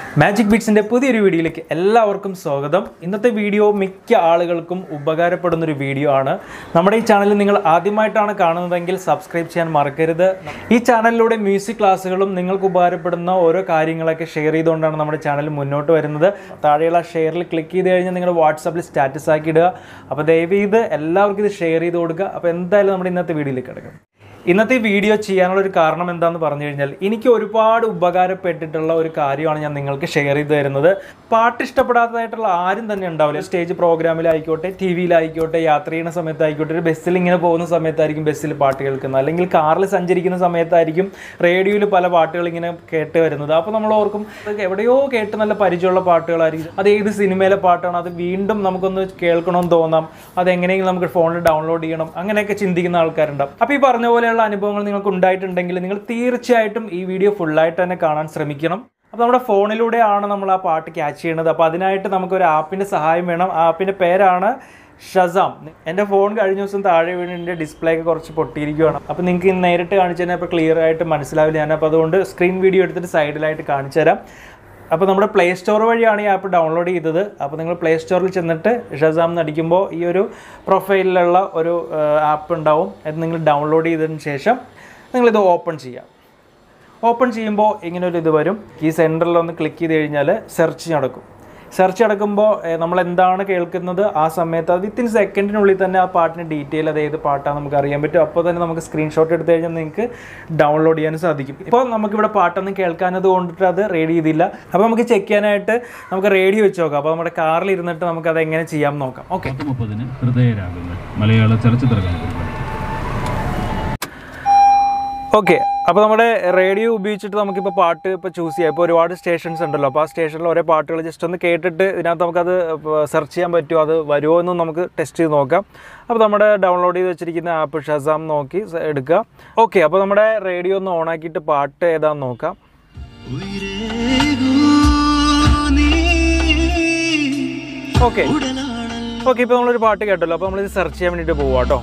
magic ബീറ്റ്സിൻ്റെ പുതിയൊരു വീഡിയോയിലേക്ക് എല്ലാവർക്കും സ്വാഗതം ഇന്നത്തെ വീഡിയോ മിക്ക ആളുകൾക്കും ഉപകാരപ്പെടുന്ന ഒരു വീഡിയോ ആണ് നമ്മുടെ ഈ ചാനൽ നിങ്ങൾ ആദ്യമായിട്ടാണ് കാണുന്നതെങ്കിൽ സബ്സ്ക്രൈബ് ചെയ്യാൻ മറക്കരുത് ഈ ചാനലിലൂടെ മ്യൂസിക് ക്ലാസ്സുകളും നിങ്ങൾക്ക് ഉപകാരപ്പെടുന്ന ഓരോ കാര്യങ്ങളൊക്കെ ഷെയർ ചെയ്തുകൊണ്ടാണ് നമ്മുടെ ചാനൽ മുന്നോട്ട് വരുന്നത് താഴെയുള്ള ഷെയറിൽ ക്ലിക്ക് ചെയ്ത് കഴിഞ്ഞാൽ നിങ്ങൾ വാട്സാപ്പിൽ സ്റ്റാറ്റസ് ആക്കി ഇടുക അപ്പോൾ ദയവ് ചെയ്ത് എല്ലാവർക്കും ഇത് ഷെയർ ചെയ്ത് കൊടുക്കുക അപ്പോൾ എന്തായാലും നമ്മുടെ ഇന്നത്തെ വീഡിയോയിലേക്ക് കിടക്കും ഇന്നത്തെ ഈ വീഡിയോ ചെയ്യാനുള്ള ഒരു കാരണം എന്താണെന്ന് പറഞ്ഞു കഴിഞ്ഞാൽ എനിക്ക് ഒരുപാട് ഉപകാരപ്പെട്ടിട്ടുള്ള ഒരു കാര്യമാണ് ഞാൻ നിങ്ങൾക്ക് ഷെയർ ചെയ്ത് തരുന്നത് പാട്ട് ഇഷ്ടപ്പെടാത്തതായിട്ടുള്ള ആരും തന്നെ ഉണ്ടാവില്ല സ്റ്റേജ് പ്രോഗ്രാമിലായിക്കോട്ടെ ടി വിയിലായിക്കോട്ടെ യാത്ര ചെയ്യുന്ന സമയത്തായിക്കോട്ടെ ഒരു ബസ്സിൽ ഇങ്ങനെ പോകുന്ന സമയത്തായിരിക്കും ബസ്സിൽ പാട്ട് കേൾക്കുന്നത് അല്ലെങ്കിൽ കാറിൽ സഞ്ചരിക്കുന്ന സമയത്തായിരിക്കും റേഡിയോയിൽ പല പാട്ടുകൾ ഇങ്ങനെ കേട്ട് വരുന്നത് അപ്പോൾ നമ്മൾ ഓർക്കും "ഇതൊക്കെ എവിടെയോ കേട്ട് നല്ല പരിചയമുള്ള പാട്ടുകളായിരിക്കും അത് ഏത് സിനിമയിലെ പാട്ടാണ് അത് വീണ്ടും നമുക്കൊന്ന് കേൾക്കണമെന്ന് തോന്നാം അത് എങ്ങനെയെങ്കിലും നമുക്ക് ഫോണിൽ ഡൗൺലോഡ് ചെയ്യണം അങ്ങനെയൊക്കെ ചിന്തിക്കുന്ന ആൾക്കാരുണ്ടാവും അപ്പോൾ ഈ പറഞ്ഞ പോലെയുള്ള അനുഭവങ്ങൾ നിങ്ങൾക്ക് ഉണ്ടായിട്ടുണ്ടെങ്കിൽ നിങ്ങൾ തീർച്ചയായിട്ടും ഈ വീഡിയോ ഫുള്ളായിട്ട് തന്നെ കാണാൻ ശ്രമിക്കണം അപ്പോൾ നമ്മുടെ ഫോണിലൂടെയാണ് നമ്മൾ ആ പാട്ട് ക്യാച്ച് ചെയ്യുന്നത് അപ്പോൾ അതിനായിട്ട് നമുക്കൊരു ആപ്പിൻ്റെ സഹായം വേണം ആ ആപ്പിൻ്റെ പേരാണ് ഷസാം എൻ്റെ ഫോൺ കഴിഞ്ഞ ദിവസം താഴെ വീണ് എൻ്റെ ഡിസ്പ്ലേ ഒക്കെ കുറച്ച് പൊട്ടിയിരിക്കുകയാണ് അപ്പോൾ നിങ്ങൾക്ക് ഇന്ന് നേരിട്ട് കാണിച്ചു കഴിഞ്ഞാൽ ഇപ്പോൾ ക്ലിയർ ആയിട്ട് മനസ്സിലാവില്ല ഞാൻ അപ്പോൾ അതുകൊണ്ട് സ്ക്രീൻ വീഡിയോ എടുത്തിട്ട് സൈഡിലായിട്ട് കാണിച്ചു തരാം അപ്പോൾ നമ്മുടെ പ്ലേ സ്റ്റോർ വഴിയാണ് ഈ ആപ്പ് ഡൗൺലോഡ് ചെയ്തത് അപ്പോൾ നിങ്ങൾ പ്ലേ സ്റ്റോറിൽ ചെന്നിട്ട് ഷസാം എന്ന് അടിക്കുമ്പോൾ ഈ ഒരു പ്രൊഫൈലിലുള്ള ഒരു ആപ്പ് ഉണ്ടാവും അത് നിങ്ങൾ ഡൗൺലോഡ് ചെയ്തതിന് ശേഷം നിങ്ങളിത് ഓപ്പൺ ചെയ്യാം ഓപ്പൺ ചെയ്യുമ്പോൾ ഇങ്ങനെ ഒരു ഇത് വരും ഈ സെൻറ്ററിൽ ഒന്ന് ക്ലിക്ക് ചെയ്ത് കഴിഞ്ഞാൽ സെർച്ച് നടക്കും സെർച്ച് നടക്കുമ്പോൾ നമ്മൾ എന്താണ് കേൾക്കുന്നത് ആ സമയത്ത് അത് വിത്തിൻ സെക്കൻഡിനുള്ളിൽ തന്നെ ആ പാട്ടിന് ഡീറ്റെയിൽ അത് ഏത് പാട്ടാണെന്ന് നമുക്ക് അറിയാൻ പറ്റും അപ്പോൾ തന്നെ നമുക്ക് സ്ക്രീൻഷോട്ട് എടുത്തു കഴിഞ്ഞാൽ നിങ്ങൾക്ക് ഡൗൺലോഡ് ചെയ്യാനും സാധിക്കും ഇപ്പോൾ നമുക്കിവിടെ പാട്ടൊന്നും കേൾക്കാനത് കൊണ്ടിട്ട് അത് റേഡി ചെയ്തില്ല അപ്പോൾ നമുക്ക് ചെക്ക് ചെയ്യാനായിട്ട് നമുക്ക് റേഡിയോ വെച്ച് നോക്കാം അപ്പോൾ നമ്മുടെ കാറിൽ ഇരുന്നിട്ട് നമുക്ക് അത് എങ്ങനെ ചെയ്യാം നോക്കാം ഓക്കെ പത്ത് മുപ്പതിന് ഹൃദയരാഗങ്ങൾ മലയാള ചലച്ചിത്ര ഗാന പരിപാടി ഓക്കെ അപ്പോൾ നമ്മുടെ റേഡിയോ ഉപയോഗിച്ചിട്ട് നമുക്കിപ്പോൾ പാട്ട് ഇപ്പോൾ ചൂസ് ചെയ്യാം ഇപ്പോൾ ഒരുപാട് സ്റ്റേഷൻസ് ഉണ്ടല്ലോ അപ്പോൾ ആ സ്റ്റേഷനിൽ ഓരോ പാട്ടുകൾ ജസ്റ്റ് ഒന്ന് കേട്ടിട്ട് ഇതിനകത്ത് നമുക്കത് സെർച്ച് ചെയ്യാൻ പറ്റുമോ അത് വരുമോ എന്നും നമുക്ക് ടെസ്റ്റ് ചെയ്ത് നോക്കാം അപ്പോൾ നമ്മുടെ ഡൗൺലോഡ് ചെയ്ത് വെച്ചിരിക്കുന്ന ആപ്പ് ഷസാം നോക്കി സ- എടുക്കുക ഓക്കെ അപ്പോൾ നമ്മുടെ റേഡിയോ ഒന്ന് ഓൺ ആക്കിയിട്ട് പാട്ട് ഏതാന്ന് നോക്കാം ഓക്കെ ഓക്കെ ഇപ്പോൾ നമ്മളൊരു പാട്ട് കേട്ടല്ലോ അപ്പോൾ നമ്മളിത് സെർച്ച് ചെയ്യാൻ വേണ്ടിയിട്ട് പോവാം കേട്ടോ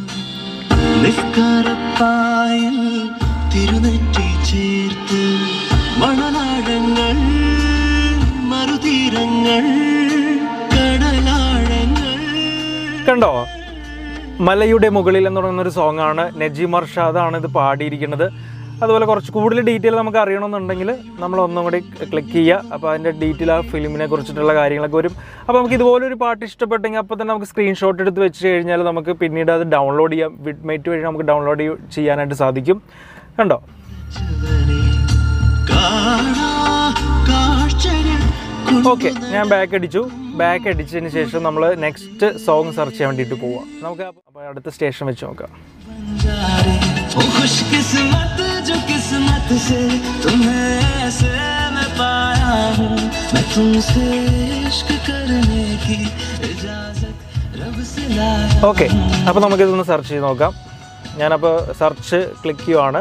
നിസ്കാരപ്പായൽ തിരുനെറ്റി ചേർത്ത് മണലാഴങ്ങൾ മറുതീരങ്ങൾ കടലാഴങ്ങൾ കണ്ടോ മലയുടെ മുകളിൽ എന്ന് പറയുന്ന ഒരു സോങ് ആണ് നജീം അർഷാദാണ് ഇത് പാടിയിരിക്കുന്നത് അതുപോലെ കുറച്ച് കൂടുതൽ ഡീറ്റെയിൽ നമുക്ക് അറിയണമെന്നുണ്ടെങ്കിൽ നമ്മൾ ഒന്നും കൂടി ക്ലിക്ക് ചെയ്യുക അപ്പോൾ അതിൻ്റെ ഡീറ്റെയിൽ ആ ഫിലിമിനെ കുറിച്ചിട്ടുള്ള കാര്യങ്ങളൊക്കെ വരും അപ്പോൾ നമുക്ക് ഇതുപോലെ ഒരു പാട്ട് ഇഷ്ടപ്പെട്ടെങ്കിൽ അപ്പോൾ തന്നെ നമുക്ക് സ്ക്രീൻഷോട്ട് എടുത്ത് വെച്ച് കഴിഞ്ഞാൽ നമുക്ക് പിന്നീട് അത് ഡൗൺലോഡ് ചെയ്യാം വിഡ്മേറ്റ് വഴി നമുക്ക് ഡൗൺലോഡ് ചെയ്യാനായിട്ട് സാധിക്കും കണ്ടോ ചവനെ കാണാ കാഴ്ചകൾ ഓക്കെ ഞാൻ ബാക്ക് അടിച്ചു ബാക്ക് അടിച്ചതിന് ശേഷം നമ്മൾ നെക്സ്റ്റ് സോങ് സെർച്ച് ചെയ്യാൻ വേണ്ടിയിട്ട് പോവാം നമുക്ക് അപ്പോൾ അടുത്ത സ്റ്റേഷൻ വെച്ച് നോക്കാം बंजारे ओ खुशकिस्मत जो किस्मत से तुम्हें ऐसे मैं पाया हूँ मैं तुमसे इश्क करने की इजाजत रब से लाया ഓക്കെ അപ്പോൾ നമുക്കിതൊന്ന് സെർച്ച് ചെയ്ത് നോക്കാം ഞാനപ്പോൾ സെർച്ച് ക്ലിക്ക് ചെയ്യുവാണ്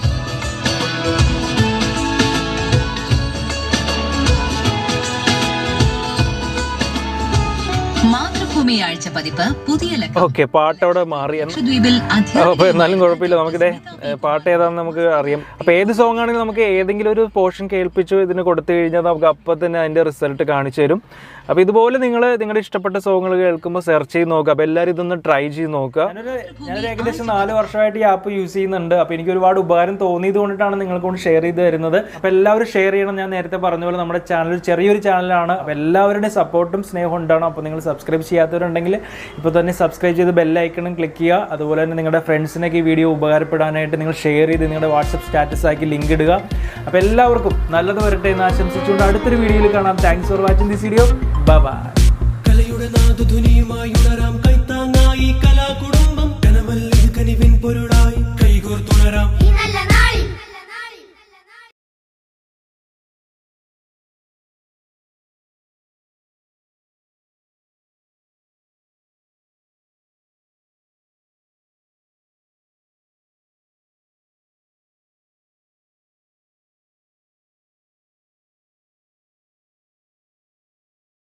മാതൃഭൂമി ആഴ്ച പതിപ്പ് പുതിയ ലക്കം ഓക്കെ പാട്ടവിടെ മാറി എന്ന് ലക്ഷദ്വീപിൽ അപ്പോൾ എന്നാലും കുഴപ്പമില്ല നമുക്കിതേ ഏ, പാട്ട് ഏതാണെന്ന് നമുക്ക് അറിയാം അപ്പോൾ ഏത് സോങ് ആണെങ്കിലും നമുക്ക് ഏതെങ്കിലും ഒരു പോർഷൻ കേൾപ്പിച്ചു ഇതിന് കൊടുത്തു കഴിഞ്ഞാൽ നമുക്ക് അപ്പം തന്നെ അതിൻ്റെ റിസൾട്ട് കാണിച്ചു തരും അപ്പോൾ ഇതുപോലെ നിങ്ങൾ നിങ്ങളുടെ ഇഷ്ടപ്പെട്ട സോങ്ങുകൾ കേൾക്കുമ്പോൾ സെർച്ച് ചെയ്ത് നോക്കുക അപ്പോൾ എല്ലാവരും ഇതൊന്ന് ട്രൈ ചെയ്ത് നോക്കുക ഞാനൊരു ഞാനൊരു ഏകദേശം നാല് വർഷമായിട്ട് ഈ ആപ്പ് യൂസ് ചെയ്യുന്നുണ്ട് അപ്പോൾ എനിക്ക് ഒരുപാട് ഉപകാരം തോന്നിയത് കൊണ്ടിട്ടാണ് നിങ്ങൾക്ക് കൊണ്ട് ഷെയർ ചെയ്ത് തരുന്നത് അപ്പോൾ എല്ലാവരും ഷെയർ ചെയ്യണം ഞാൻ നേരത്തെ പറഞ്ഞ പോലെ നമ്മുടെ ചാനൽ ഒരു ചെറിയൊരു ചാനലാണ് അപ്പോൾ എല്ലാവരുടെയും സപ്പോർട്ടും സ്നേഹം ഉണ്ടാവണം അപ്പോൾ നിങ്ങൾ സബ്സ്ക്രൈബ് ചെയ്യാത്തവരുണ്ടെങ്കിൽ ഇപ്പോൾ തന്നെ സബ്സ്ക്രൈബ് ചെയ്ത് ബെല്ലൈക്കണം ക്ലിക്ക് ചെയ്യുക അതുപോലെ തന്നെ നിങ്ങളുടെ ഫ്രണ്ട്സിനൊക്കെ ഈ വീഡിയോ ഉപകാരപ്പെടാനായിട്ട് നിങ്ങൾ ഷെയർ ചെയ്ത് നിങ്ങളുടെ വാട്സപ്പ് സ്റ്റാറ്റസ് ആക്കി ലിങ്ക് ഇടുക അപ്പോൾ എല്ലാവർക്കും നല്ലത് വരട്ടെ എന്ന് ആശംസിച്ചുകൊണ്ട് അടുത്തൊരു വീഡിയോയിൽ കാണാം thanks for watching this video bye bye കലയുടെ നാദധ്വനിയുമായി ഉണരാം